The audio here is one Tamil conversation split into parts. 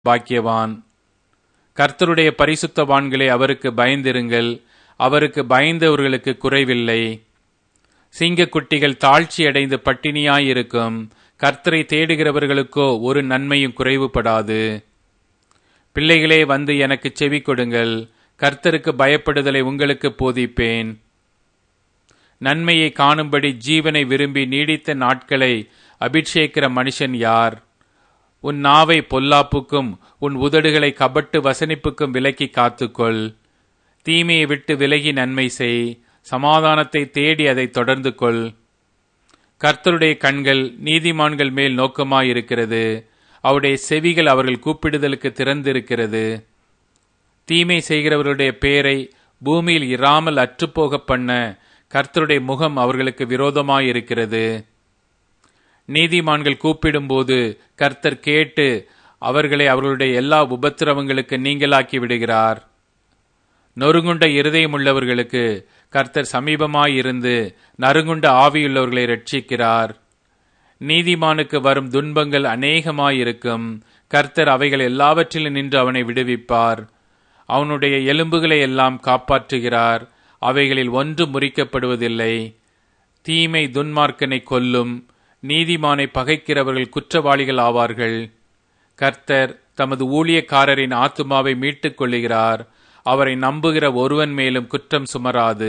பாக்கியவான் கர்த்தருடைய பரிசுத்தவான்களே அவருக்கு பயந்திருங்கள் அவருக்கு பயந்தவர்களுக்கு குறைவில்லை சிங்கக்குட்டிகள் தாழ்ச்சியடைந்து பட்டினியாயிருக்கும் கர்த்தரை தேடுகிறவர்களுக்கோ ஒரு நன்மையும் குறைவுபடாது பிள்ளைகளே வந்து எனக்கு செவி கொடுங்கள் கர்த்தருக்கு பயப்படுதலை உங்களுக்கு போதிப்பேன் நன்மையை காணும்படி ஜீவனை விரும்பி நீடித்த நாட்களை அபிஷேக்கிற மனுஷன் யார் உன் நாவை பொல்லாப்புக்கும் உன் உதடுகளை கபட்டு வசனிப்புக்கும் விலக்கி காத்துக்கொள் தீமையை விட்டு விலகி நன்மை செய் சமாதானத்தை தேடி அதை தொடர்ந்து கொள் கர்த்தருடைய கண்கள் நீதிமான்கள் மேல் நோக்கமாயிருக்கிறது அவருடைய செவிகள் அவர்கள் கூப்பிடுதலுக்கு திறந்திருக்கிறது தீமை செய்கிறவருடைய பேரை பூமியில் இராமல் அற்றுப்போக பண்ண கர்த்தருடைய முகம் அவர்களுக்கு விரோதமாயிருக்கிறது நீதிமான்கள் கூப்பிடும்போது கர்த்தர் கேட்டு அவர்களை அவர்களுடைய எல்லா உபத்திரவங்களுக்கு நீங்களாக்கி விடுகிறார் நொறுங்குண்ட இருதயமுள்ளவர்களுக்கு கர்த்தர் சமீபமாயிருந்து நறுங்குண்ட ஆவியுள்ளவர்களை ரட்சிக்கிறார் நீதிமானுக்கு வரும் துன்பங்கள் அநேகமாயிருக்கும் கர்த்தர் அவைகள் எல்லாவற்றிலும் நின்று அவனை விடுவிப்பார் அவனுடைய எலும்புகளை எல்லாம் காப்பாற்றுகிறார் அவைகளில் ஒன்று முறிக்கப்படுவதில்லை தீமை துன்மார்க்கனை கொல்லும் நீதிமானை பகைக்கிறவர்கள் குற்றவாளிகள் ஆவார்கள் கர்த்தர் தமது ஊழியக்காரரின் ஆத்துமாவை மீட்டுக் கொள்ளுகிறார் அவரை நம்புகிற ஒருவன் மேலும் குற்றம் சுமராது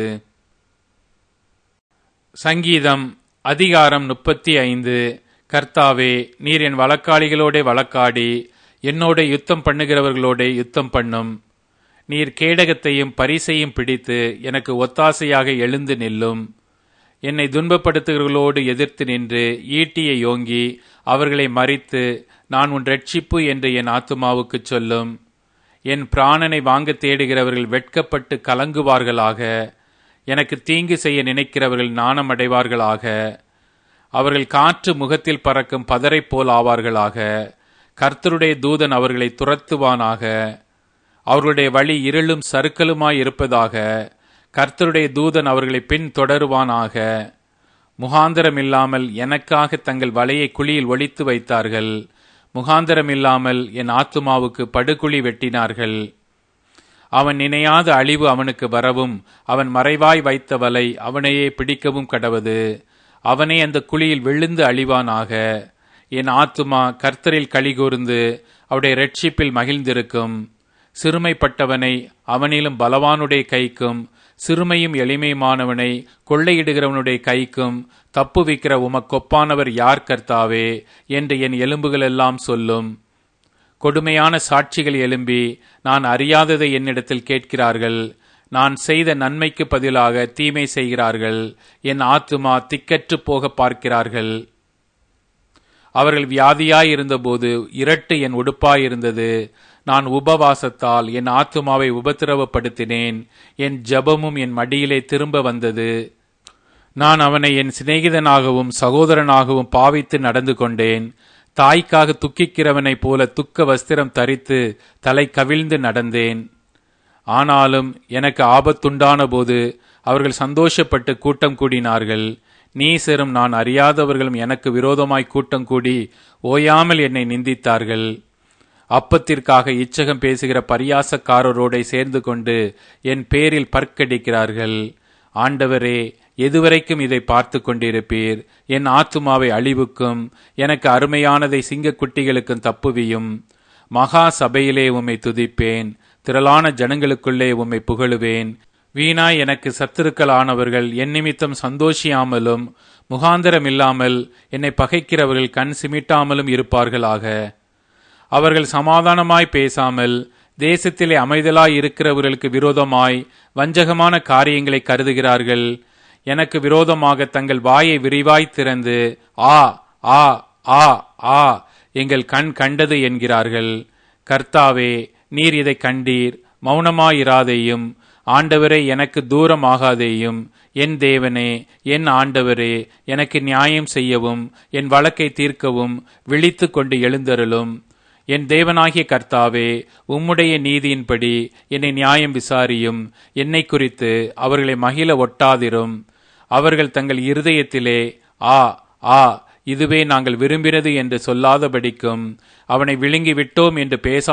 சங்கீதம் அதிகாரம் முப்பத்தி ஐந்து கர்த்தாவே நீர் என் வழக்காளிகளோட வழக்காடி என்னோட யுத்தம் பண்ணுகிறவர்களோட யுத்தம் பண்ணும் நீர் கேடகத்தையும் பரிசையும் பிடித்து எனக்கு ஒத்தாசையாக எழுந்து நில்லும் என்னை துன்பப்படுத்துகிறவர்களோடு எதிர்த்து நின்று ஈட்டியை யோங்கி அவர்களை மறித்து நான் உன் ரட்சிப்பு என்று என் ஆத்துமாவுக்கு சொல்லும் என் பிராணனை வாங்க தேடுகிறவர்கள் வெட்கப்பட்டு கலங்குவார்களாக எனக்கு தீங்கு செய்ய நினைக்கிறவர்கள் நாணம் அடைவார்களாக அவர்கள் காற்று முகத்தில் பறக்கும் பதரை போல் ஆவார்களாக கர்த்தருடைய தூதன் அவர்களை துரத்துவானாக அவர்களுடைய வழி இருளும் சறுக்கலுமாய் இருப்பதாக கர்த்தருடைய தூதன் அவர்களை பின் தொடருவானாக முகாந்தரம் இல்லாமல் எனக்காக தங்கள் வலையை குழியில் ஒழித்து வைத்தார்கள் முகாந்தரம் இல்லாமல் என் ஆத்துமாவுக்கு படுகுழி வெட்டினார்கள் அவன் நினையாத அழிவு அவனுக்கு வரவும் அவன் மறைவாய் வைத்த வலை அவனையே பிடிக்கவும் கடவது அவனே அந்த குழியில் விழுந்து அழிவானாக என் ஆத்துமா கர்த்தரில் கலிகூர்ந்து அவருடைய ரட்சிப்பில் மகிழ்ந்திருக்கும் சிறுமைப்பட்டவனை அவனிலும் பலவானுடைய கைக்கும் சிறுமையும் எளிமையுமானவனை கொள்ளையிடுகிறவனுடைய கைக்கும் தப்புவிக்கிற உமக்கொப்பானவர் யார் கர்த்தாவே என்று என் எலும்புகளெல்லாம் சொல்லும் கொடுமையான சாட்சிகள் எழும்பி நான் அறியாததை என்னிடத்தில் கேட்கிறார்கள் நான் செய்த நன்மைக்கு பதிலாக தீமை செய்கிறார்கள் என் ஆத்துமா திக்கற்று போக பார்க்கிறார்கள் அவர்கள் வியாதியாயிருந்தபோது இரட்டு என் உடுப்பாயிருந்தது நான் உபவாசத்தால் என் ஆத்துமாவை உபத்திரவப்படுத்தினேன் என் ஜபமும் என் மடியிலே திரும்ப வந்தது நான் அவனை என் சிநேகிதனாகவும் சகோதரனாகவும் பாவித்து நடந்து கொண்டேன் தாய்க்காக துக்கிக்கிறவனைப் போல துக்க வஸ்திரம் தரித்து தலை கவிழ்ந்து நடந்தேன் ஆனாலும் எனக்கு ஆபத்துண்டான போது அவர்கள் சந்தோஷப்பட்டு கூட்டம் கூடினார்கள் நீசரும் நான் அறியாதவர்களும் எனக்கு விரோதமாய் கூட்டம் கூடி ஓயாமல் என்னை நிந்தித்தார்கள் அப்பத்திற்காக இச்சகம் பேசுகிற பரியாசக்காரரோட சேர்ந்து கொண்டு என் பேரில் பற்கடிக்கிறார்கள் ஆண்டவரே எதுவரைக்கும் இதை பார்த்து கொண்டிருப்பீர் என் ஆத்துமாவை அழிவுக்கும் எனக்கு அருமையானதை சிங்கக்குட்டிகளுக்கும் தப்புவியும் மகா சபையிலே உம்மை துதிப்பேன் திரளான ஜனங்களுக்குள்ளே உம்மை புகழுவேன் வீணாய் எனக்கு சத்துருக்களானவர்கள் என் நிமித்தம் சந்தோஷியாமலும் முகாந்திரம் இல்லாமல் என்னை பகைக்கிறவர்கள் கண் சிமிட்டாமலும் இருப்பார்களாக அவர்கள் சமாதானமாய் பேசாமல் தேசத்திலே அமைதலாய் இருக்கிறவர்களுக்கு விரோதமாய் வஞ்சகமான காரியங்களை கருதுகிறார்கள் எனக்கு விரோதமாக தங்கள் வாயை விரிவாய் திறந்து ஆ ஆ ஆ ஆ எங்கள் கண் கண்டது என்கிறார்கள் கர்த்தாவே நீர் இதை கண்டீர் மௌனமாயிராதேயும் ஆண்டவரே எனக்கு தூரம் ஆகாதேயும் என் தேவனே என் ஆண்டவரே எனக்கு நியாயம் செய்யவும் என் வழக்கை தீர்க்கவும் விழித்து கொண்டு எழுந்தருளும் என் தேவனாகிய கர்த்தாவே உம்முடைய நீதியின்படி என்னை நியாயம் விசாரியும் என்னை குறித்து அவர்களை மகிழ ஒட்டாதிரும் அவர்கள் தங்கள் இருதயத்திலே ஆ ஆ இதுவே நாங்கள் விரும்பினது என்று சொல்லாதபடிக்கும் அவனை விழுங்கி விட்டோம் என்று பேச